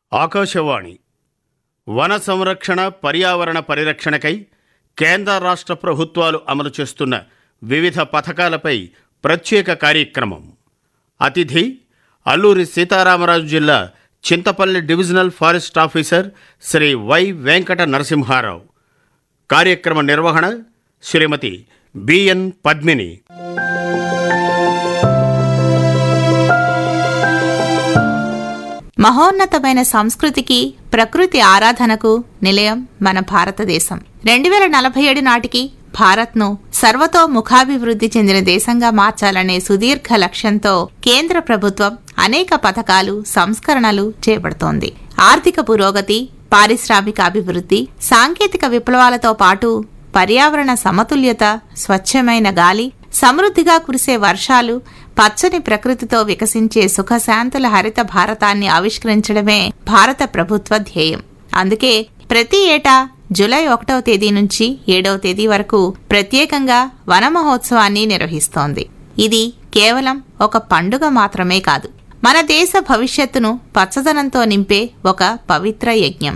ఆకాశవాణి వన సంరక్షణ పర్యావరణ పరిరక్షణకై కేంద్ర రాష్ట్ర ప్రభుత్వాలు అమలు చేస్తున్న వివిధ పథకాలపై ప్రత్యేక కార్యక్రమం అతిథి అల్లూరి సీతారామరాజు జిల్లా Chintapalli divisional forest officer Shri Y Venkata Narasimharao కార్యక్రమ నిర్వహణ శ్రీమతి బిఎన్ పద్మిని మహోన్నతమైన సంస్కృతికి ప్రకృతి ఆరాధనకు నిలయం మన భారతదేశం రెండు వేల నలభై ఏడు నాటికి భారత్ను సర్వతోముఖాభివృద్ధి చెందిన దేశంగా మార్చాలనే సుదీర్ఘ లక్ష్యంతో కేంద్ర ప్రభుత్వం అనేక పథకాలు సంస్కరణలు చేపడుతోంది ఆర్థిక పురోగతి పారిశ్రామిక అభివృద్ధి సాంకేతిక విప్లవాలతో పాటు పర్యావరణ సమతుల్యత స్వచ్ఛమైన గాలి సమృద్ధిగా కురిసే వర్షాలు పచ్చని ప్రకృతితో వికసించే సుఖశాంతుల హరిత భారతాన్ని ఆవిష్కరించడమే భారత ప్రభుత్వ ధ్యేయం అందుకే ప్రతి ఏటా జూలై ఒకటవ తేదీ నుంచి ఏడవ తేదీ వరకు ప్రత్యేకంగా వన మహోత్సవాన్ని నిర్వహిస్తోంది ఇది కేవలం ఒక పండుగ మాత్రమే కాదు మన దేశ భవిష్యత్తును పచ్చదనంతో నింపే ఒక పవిత్ర యజ్ఞం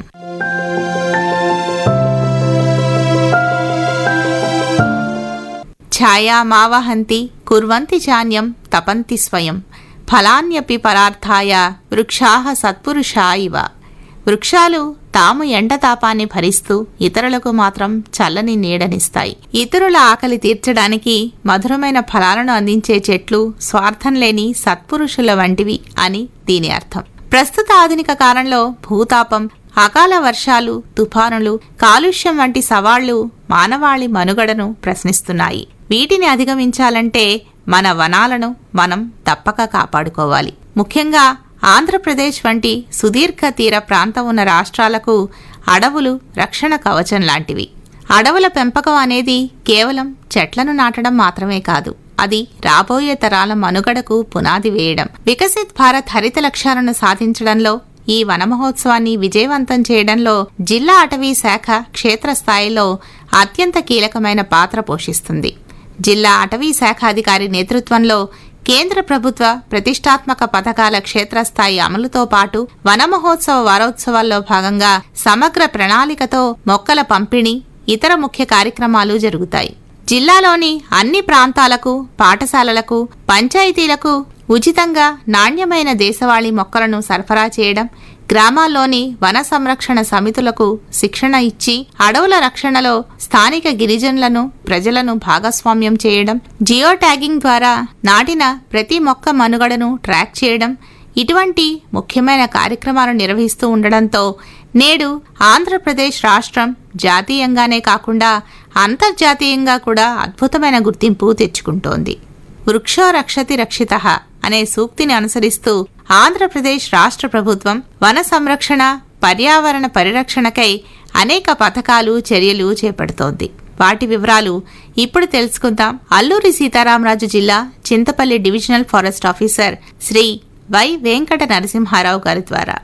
ఛాయా మావహంతి కుర్వంతి చాన్యం తపంతి స్వయం ఫలాన్యపి పరార్థాయ వృక్షాహ సత్పురుషా ఇవ వృక్షాలు తాము ఎండతాపాన్ని భరిస్తూ ఇతరులకు మాత్రం చల్లని నీడనిస్తాయి ఇతరుల ఆకలి తీర్చడానికి మధురమైన ఫలాలను అందించే చెట్లు స్వార్థం లేని సత్పురుషుల వంటివి అని దీని అర్థం ప్రస్తుత ఆధునిక కాలంలో భూతాపం అకాల వర్షాలు తుఫానులు కాలుష్యం వంటి సవాళ్లు మానవాళి మనుగడను ప్రశ్నిస్తున్నాయి వీటిని అధిగమించాలంటే మన వనాలను మనం తప్పక కాపాడుకోవాలి ముఖ్యంగా ఆంధ్రప్రదేశ్ వంటి సుదీర్ఘ తీర ప్రాంతం ఉన్న రాష్ట్రాలకు అడవులు రక్షణ కవచం లాంటివి అడవుల పెంపకం అనేది కేవలం చెట్లను నాటడం మాత్రమే కాదు అది రాబోయే తరాల మనుగడకు పునాది వేయడం వికసిత్ భారత్ హరిత లక్ష్యాలను సాధించడంలో ఈ వన మహోత్సవాన్ని విజయవంతం చేయడంలో జిల్లా అటవీ శాఖ క్షేత్రస్థాయిలో అత్యంత కీలకమైన పాత్ర పోషిస్తుంది జిల్లా అటవీ శాఖ అధికారి నేతృత్వంలో కేంద్ర ప్రభుత్వ ప్రతిష్టాత్మక పథకాల క్షేత్రస్థాయి అమలుతో పాటు వన మహోత్సవ వారోత్సవాల్లో భాగంగా సమగ్ర ప్రణాళికతో మొక్కల పంపిణీ ఇతర ముఖ్య కార్యక్రమాలు జరుగుతాయి జిల్లాలోని అన్ని ప్రాంతాలకు పాఠశాలలకు పంచాయతీలకు ఉచితంగా నాణ్యమైన దేశవాళీ మొక్కలను సరఫరా చేయడం గ్రామాల్లోని వన సంరక్షణ సమితులకు శిక్షణ ఇచ్చి అడవుల రక్షణలో స్థానిక గిరిజనులను ప్రజలను భాగస్వామ్యం చేయడం జియో ట్యాగింగ్ ద్వారా నాటిన ప్రతి మొక్క మనుగడను ట్రాక్ చేయడం ఇటువంటి ముఖ్యమైన కార్యక్రమాలు నిర్వహిస్తూ ఉండడంతో నేడు ఆంధ్రప్రదేశ్ రాష్ట్రం జాతీయంగానే కాకుండా అంతర్జాతీయంగా కూడా అద్భుతమైన గుర్తింపు తెచ్చుకుంటోంది వృక్షో రక్షతి రక్షిత అనే సూక్తిని అనుసరిస్తూ ఆంధ్రప్రదేశ్ రాష్ట్ర ప్రభుత్వం వన సంరక్షణ పర్యావరణ పరిరక్షణకై అనేక పథకాలు చర్యలు చేపడుతోంది వాటి వివరాలు ఇప్పుడు తెలుసుకుందాం అల్లూరి సీతారామరాజు జిల్లా Chintapalli divisional forest officer Shri Y Venkata Narasimha Rao గారి ద్వారా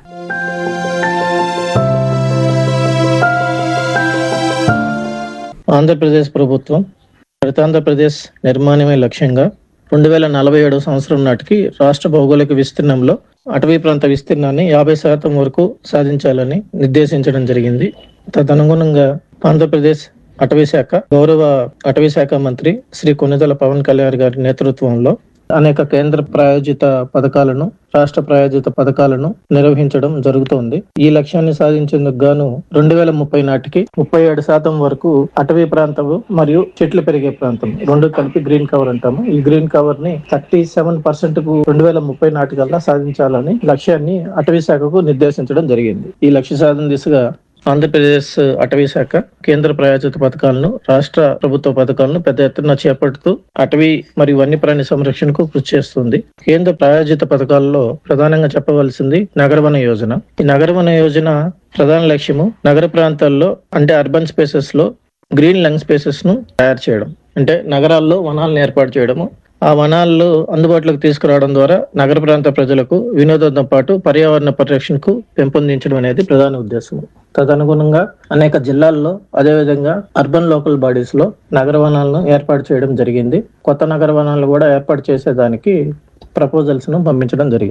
ఆంధ్రప్రదేశ్ ప్రభుత్వం హరితాంధ్రప్రదేశ్ నిర్మాణమే లక్ష్యంగా రెండు వేల నలభై ఏడవ సంవత్సరం నాటికి రాష్ట్ర భౌగోళిక విస్తీర్ణంలో అటవీ ప్రాంత విస్తీర్ణాన్ని యాభై శాతం వరకు సాధించాలని నిర్దేశించడం జరిగింది తదనుగుణంగా ఆంధ్రప్రదేశ్ అటవీ శాఖ గౌరవ అటవీ శాఖ మంత్రి శ్రీ కొనిదల పవన్ కళ్యాణ్ గారి నేతృత్వంలో అనేక కేంద్ర ప్రాయోజిత పథకాలను రాష్ట్ర ప్రాయోజిత పథకాలను నిర్వహించడం జరుగుతోంది ఈ లక్ష్యాన్ని సాధించేందుకు గాను రెండు వేల ముప్పై నాటికి ముప్పై ఏడు శాతం వరకు అటవీ ప్రాంతం మరియు చెట్లు పెరిగే ప్రాంతం రెండు కలిపి గ్రీన్ కవర్ అంటాము ఈ గ్రీన్ కవర్ ని థర్టీ సెవెన్ పర్సెంట్ కు రెండు వేల ముప్పై నాటికల్లా సాధించాలని లక్ష్యాన్ని అటవీ శాఖకు నిర్దేశించడం జరిగింది ఈ లక్ష్య సాధన దిశగా ఆంధ్రప్రదేశ్ అటవీ శాఖ కేంద్ర ప్రాయోజిత పథకాలను రాష్ట్ర ప్రభుత్వ పథకాలను పెద్ద ఎత్తున చేపడుతూ అటవీ మరియు వన్యప్రాణి సంరక్షణకు కృషి చేస్తుంది కేంద్ర ప్రాయోజిత పథకాల్లో ప్రధానంగా చెప్పవలసింది నగరవన యోజన ఈ నగరవన యోజన ప్రధాన లక్ష్యము నగర ప్రాంతాల్లో అంటే అర్బన్ స్పేసెస్ లో గ్రీన్ లంగ్ స్పేసెస్ ను తయారు చేయడం అంటే నగరాల్లో వనాలను ఏర్పాటు చేయడము ఆ వనాల్లో అందుబాటులోకి తీసుకురావడం ద్వారా నగర ప్రాంత ప్రజలకు వినోదంతో పాటు పర్యావరణ పరిరక్షణకు పెంపొందించడం అనేది ప్రధాన ఉద్దేశం తదనుగుణంగా అనేక జిల్లాల్లో అదేవిధంగా అర్బన్ లోకల్ బాడీస్ లో నగర వనాలను ఏర్పాటు చేయడం జరిగింది కొత్త నగర వనాలను కూడా ఏర్పాటు చేసేదానికి ప్రపోజల్స్ ను పంపించడం జరిగింది